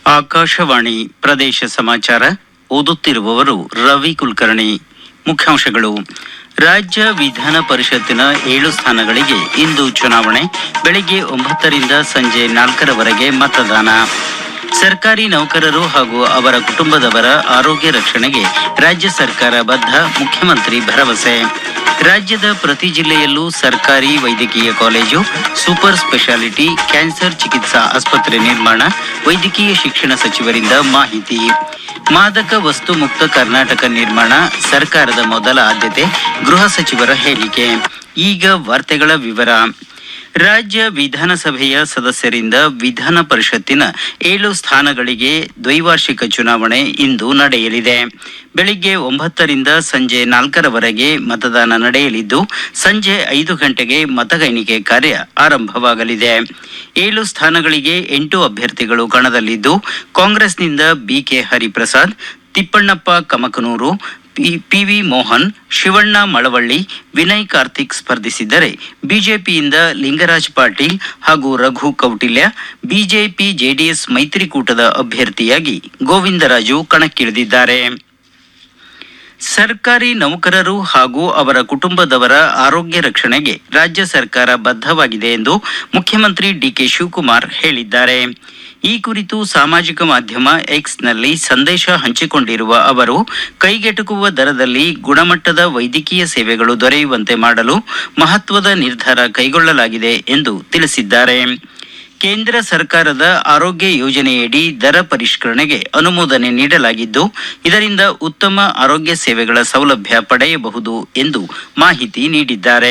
ಆಕಾಶವಾಣಿ ಪ್ರದೇಶ ಸಮಾಚಾರ ಓದುತ್ತಿರುವವರು ರವಿ ಕುಲಕರ್ಣಿ ಮುಖ್ಯಾಂಶಗಳು ರಾಜ್ಯ ವಿಧಾನ ಪರಿಷತ್ತಿನ ಏಳು ಸ್ಥಾನಗಳಿಗೆ ಇಂದು ಚುನಾವಣೆ ಬೆಳಿಗ್ಗೆ ಒಂಬತ್ತರಿಂದ ಸಂಜೆ ನಾಲ್ಕರವರೆಗೆ ಮತದಾನ ಸರ್ಕಾರಿ ನೌಕರರು ಹಾಗೂ ಅವರ ಕುಟುಂಬದವರ ಆರೋಗ್ಯ ರಕ್ಷಣೆಗೆ ರಾಜ್ಯ ಸರ್ಕಾರ ಬದ್ಧ ಮುಖ್ಯಮಂತ್ರಿ ಭರವಸೆ ರಾಜ್ಯದ ಪ್ರತಿ ಜಿಲ್ಲೆಯಲ್ಲೂ ಸರ್ಕಾರಿ ವೈದ್ಯಕೀಯ ಕಾಲೇಜು ಸೂಪರ್ ಸ್ಪೆಷಾಲಿಟಿ ಕ್ಯಾನ್ಸರ್ ಚಿಕಿತ್ಸಾ ಆಸ್ಪತ್ರೆ ನಿರ್ಮಾಣ ವೈದ್ಯಕೀಯ ಶಿಕ್ಷಣ ಸಚಿವರಿಂದ ಮಾಹಿತಿ ಮಾದಕ ವಸ್ತು ಮುಕ್ತ ಕರ್ನಾಟಕ ನಿರ್ಮಾಣ ಸರ್ಕಾರದ ಮೊದಲ ಆದ್ಯತೆ ಗೃಹ ಸಚಿವರ ಹೇಳಿಕೆ ಈಗ ವಾರ್ತೆಗಳ ವಿವರ ರಾಜ್ಯ ವಿಧಾನಸಭೆಯ ಸದಸ್ಯರಿಂದ ವಿಧಾನ ಪರಿಷತ್ತಿನ ಏಳು ಸ್ಥಾನಗಳಿಗೆ ದ್ವೈವಾರ್ಷಿಕ ಚುನಾವಣೆ ಇಂದು ನಡೆಯಲಿದೆ ಬೆಳಿಗ್ಗೆ ಒಂಬತ್ತರಿಂದ ಸಂಜೆ ನಾಲ್ಕರವರೆಗೆ ಮತದಾನ ನಡೆಯಲಿದ್ದು ಸಂಜೆ ಐದು ಗಂಟೆಗೆ ಮತ ಎಣಿಕೆ ಕಾರ್ಯ ಆರಂಭವಾಗಲಿದೆ ಏಳು ಸ್ಥಾನಗಳಿಗೆ ಎಂಟು ಅಭ್ಯರ್ಥಿಗಳು ಕಣದಲ್ಲಿದ್ದು ಕಾಂಗ್ರೆಸ್ನಿಂದ BK Hariprasad Thippannappa Kamakanur P- PV Mohan Shivanna Malavalli Vinay Karthik ಸ್ಪರ್ಧಿಸಿದ್ದರೆ ಬಿಜೆಪಿಯಿಂದ ಲಿಂಗರಾಜ್ ಪಾಟೀಲ್ ಹಾಗೂ ರಘು ಕೌಟಿಲ್ಯ ಬಿಜೆಪಿ ಜೆಡಿಎಸ್ ಮೈತ್ರಿಕೂಟದ ಅಭ್ಯರ್ಥಿಯಾಗಿ ಗೋವಿಂದರಾಜು ಕಣಕ್ಕಿಳಿದಿದ್ದಾರೆ ಸರ್ಕಾರಿ ನೌಕರರು ಹಾಗೂ ಅವರ ಕುಟುಂಬದವರ ಆರೋಗ್ಯ ರಕ್ಷಣೆಗೆ ರಾಜ್ಯ ಸರ್ಕಾರ ಬದ್ಧವಾಗಿದೆ ಎಂದು ಮುಖ್ಯಮಂತ್ರಿ ಡಿಕೆ ಶಿವಕುಮಾರ್ ಹೇಳಿದ್ದಾರೆ ಈ ಕುರಿತು ಸಾಮಾಜಿಕ ಮಾಧ್ಯಮ ಎಕ್ಸ್ನಲ್ಲಿ ಸಂದೇಶ ಹಂಚಿಕೊಂಡಿರುವ ಅವರು ಕೈಗೆಟುಕುವ ದರದಲ್ಲಿ ಗುಣಮಟ್ಟದ ವೈದ್ಯಕೀಯ ಸೇವೆಗಳು ದೊರೆಯುವಂತೆ ಮಾಡಲು ಮಹತ್ವದ ನಿರ್ಧಾರ ಕೈಗೊಳ್ಳಲಾಗಿದೆ ಎಂದು ತಿಳಿಸಿದ್ದಾರೆ ಕೇಂದ್ರ ಸರ್ಕಾರದ ಆರೋಗ್ಯ ಯೋಜನೆಯಡಿ ದರ ಪರಿಷ್ಕರಣೆಗೆ ಅನುಮೋದನೆ ನೀಡಲಾಗಿದ್ದು ಇದರಿಂದ ಉತ್ತಮ ಆರೋಗ್ಯ ಸೇವೆಗಳ ಸೌಲಭ್ಯ ಪಡೆಯಬಹುದು ಎಂದು ಮಾಹಿತಿ ನೀಡಿದ್ದಾರೆ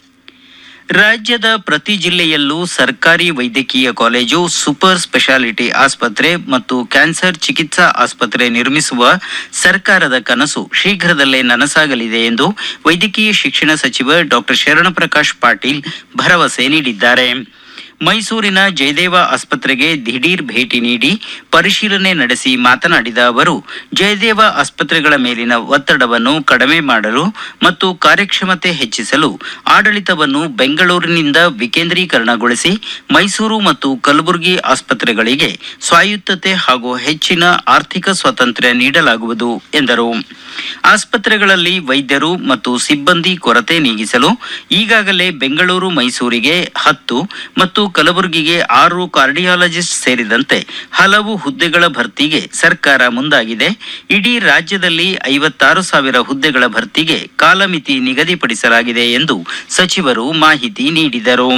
ರಾಜ್ಯದ ಪ್ರತಿ ಜಿಲ್ಲೆಯಲ್ಲೂ ಸರ್ಕಾರಿ ವೈದ್ಯಕೀಯ ಕಾಲೇಜು ಸೂಪರ್ ಸ್ಪೆಷಾಲಿಟಿ ಆಸ್ಪತ್ರೆ ಮತ್ತು ಕ್ಯಾನ್ಸರ್ ಚಿಕಿತ್ಸಾ ಆಸ್ಪತ್ರೆ ನಿರ್ಮಿಸುವ ಸರ್ಕಾರದ ಕನಸು ಶೀಘ್ರದಲ್ಲೇ ನನಸಾಗಲಿದೆ ಎಂದು ವೈದ್ಯಕೀಯ ಶಿಕ್ಷಣ ಸಚಿವ ಡಾಕ್ಟರ್ ಶರಣಪ್ರಕಾಶ್ ಪಾಟೀಲ್ ಭರವಸೆ ನೀಡಿದ್ದಾರೆ ಮೈಸೂರಿನ ಜಯದೇವ ಆಸ್ಪತ್ರೆಗೆ ದಿಢೀರ್ ಭೇಟಿ ನೀಡಿ ಪರಿಶೀಲನೆ ನಡೆಸಿ ಮಾತನಾಡಿದ ಅವರು ಜಯದೇವ ಆಸ್ಪತ್ರೆಗಳ ಮೇಲಿನ ಒತ್ತಡವನ್ನು ಕಡಿಮೆ ಮಾಡಲು ಮತ್ತು ಕಾರ್ಯಕ್ಷಮತೆ ಹೆಚ್ಚಿಸಲು ಆಡಳಿತವನ್ನು ಬೆಂಗಳೂರಿನಿಂದ ವಿಕೇಂದ್ರೀಕರಣಗೊಳಿಸಿ ಮೈಸೂರು ಮತ್ತು ಕಲಬುರಗಿ ಆಸ್ಪತ್ರೆಗಳಿಗೆ ಸ್ವಾಯತ್ತತೆ ಹಾಗೂ ಹೆಚ್ಚಿನ ಆರ್ಥಿಕ ಸ್ವಾತಂತ್ರ್ಯ ನೀಡಲಾಗುವುದು ಎಂದರು ಆಸ್ಪತ್ರೆಗಳಲ್ಲಿ ವೈದ್ಯರು ಮತ್ತು ಸಿಬ್ಬಂದಿ ಕೊರತೆ ನೀಗಿಸಲು ಈಗಾಗಲೇ ಬೆಂಗಳೂರು ಮೈಸೂರಿಗೆ ಹತ್ತು ಮತ್ತು ಕಲಬುರಗಿಗೆ ಆರು ಕಾರ್ಡಿಯಾಲಜಿಸ್ಟ್ ಸೇರಿದಂತೆ ಹಲವು ಹುದ್ದೆಗಳ ಭರ್ತಿಗೆ ಸರ್ಕಾರ ಮುಂದಾಗಿದೆ ಇಡೀ ರಾಜ್ಯದಲ್ಲಿ ಐವತ್ತಾರು ಸಾವಿರ ಹುದ್ದೆಗಳ ಭರ್ತಿಗೆ ಕಾಲಮಿತಿ ನಿಗದಿಪಡಿಸಲಾಗಿದೆ ಎಂದು ಸಚಿವರು ಮಾಹಿತಿ ನೀಡಿದರು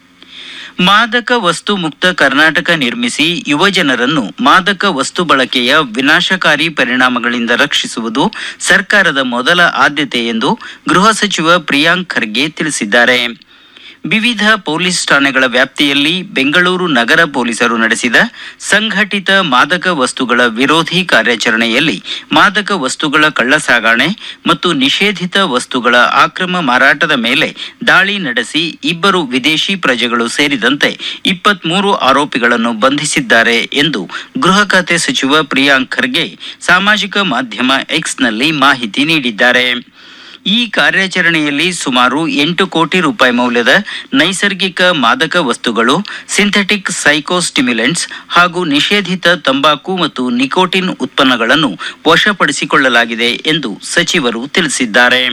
ಮಾದಕ ವಸ್ತು ಮುಕ್ತ ಕರ್ನಾಟಕ ನಿರ್ಮಿಸಿ ಯುವಜನರನ್ನು ಮಾದಕ ವಸ್ತು ಬಳಕೆಯ ವಿನಾಶಕಾರಿ ಪರಿಣಾಮಗಳಿಂದ ರಕ್ಷಿಸುವುದು ಸರ್ಕಾರದ ಮೊದಲ ಆದ್ಯತೆ ಎಂದು ಗೃಹ ಸಚಿವ ಪ್ರಿಯಾಂಕ್ ಖರ್ಗೆ ತಿಳಿಸಿದ್ದಾರೆ ವಿವಿಧ ಪೊಲೀಸ್ ಠಾಣೆಗಳ ವ್ಯಾಪ್ತಿಯಲ್ಲಿ ಬೆಂಗಳೂರು ನಗರ ಪೊಲೀಸರು ನಡೆಸಿದ ಸಂಘಟಿತ ಮಾದಕ ವಸ್ತುಗಳ ವಿರೋಧಿ ಕಾರ್ಯಾಚರಣೆಯಲ್ಲಿ ಮಾದಕ ವಸ್ತುಗಳ ಕಳ್ಳಸಾಗಣೆ ಮತ್ತು ನಿಷೇಧಿತ ವಸ್ತುಗಳ ಆಕ್ರಮ ಮಾರಾಟದ ಮೇಲೆ ದಾಳಿ ನಡೆಸಿ ಇಬ್ಬರು ವಿದೇಶಿ ಪ್ರಜೆಗಳು ಸೇರಿದಂತೆ ಇಪ್ಪತ್ಮೂರು ಆರೋಪಿಗಳನ್ನು ಬಂಧಿಸಿದ್ದಾರೆ ಎಂದು ಗೃಹ ಖಾತೆ ಸಚಿವ ಪ್ರಿಯಾಂಕ್ ಖರ್ಗೆ ಸಾಮಾಜಿಕ ಮಾಧ್ಯಮ ಎಕ್ಸ್ನಲ್ಲಿ ಮಾಹಿತಿ ನೀಡಿದ್ದಾರೆ ಈ ಕಾರ್ಯಾಚರಣೆಯಲ್ಲಿ ಸುಮಾರು ಎಂಟು ಕೋಟಿ ರೂಪಾಯಿ ಮೌಲ್ಯದ ನೈಸರ್ಗಿಕ ಮಾದಕ ವಸ್ತುಗಳು ಸಿಂಥೆಟಿಕ್ ಸೈಕೋಸ್ಟಿಮ್ಯುಲೆಂಟ್ಸ್ ಹಾಗೂ ನಿಷೇಧಿತ ತಂಬಾಕು ಮತ್ತು ನಿಕೋಟಿನ್ ಉತ್ಪನ್ನಗಳನ್ನು ವಶಪಡಿಸಿಕೊಳ್ಳಲಾಗಿದೆ ಎಂದು ಸಚಿವರು ತಿಳಿಸಿದ್ದಾರೆ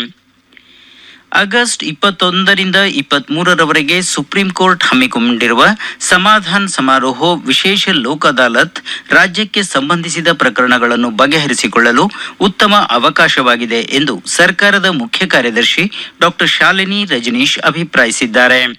ಆಗಸ್ಟ್ ಇಪ್ಪತ್ತೊಂದರಿಂದ ಇಪ್ಪತ್ಮೂರರವರೆಗೆ ಸುಪ್ರೀಂ ಕೋರ್ಟ್ ಹಮ್ಮಿಕೊಂಡಿರುವ ಸಮಾಧಾನ್ ಸಮಾರೋಹ ವಿಶೇಷ ಲೋಕ್ ಅದಾಲತ್ ರಾಜ್ಯಕ್ಕೆ ಸಂಬಂಧಿಸಿದ ಪ್ರಕರಣಗಳನ್ನು ಬಗೆಹರಿಸಿಕೊಳ್ಳಲು ಉತ್ತಮ ಅವಕಾಶವಾಗಿದೆ ಎಂದು ಸರ್ಕಾರದ ಮುಖ್ಯ ಕಾರ್ಯದರ್ಶಿ ಡಾಕ್ಟರ್ ಶಾಲಿನಿ ರಜನೀಶ್ ಅಭಿಪ್ರಾಯಿಸಿದ್ದಾರೆ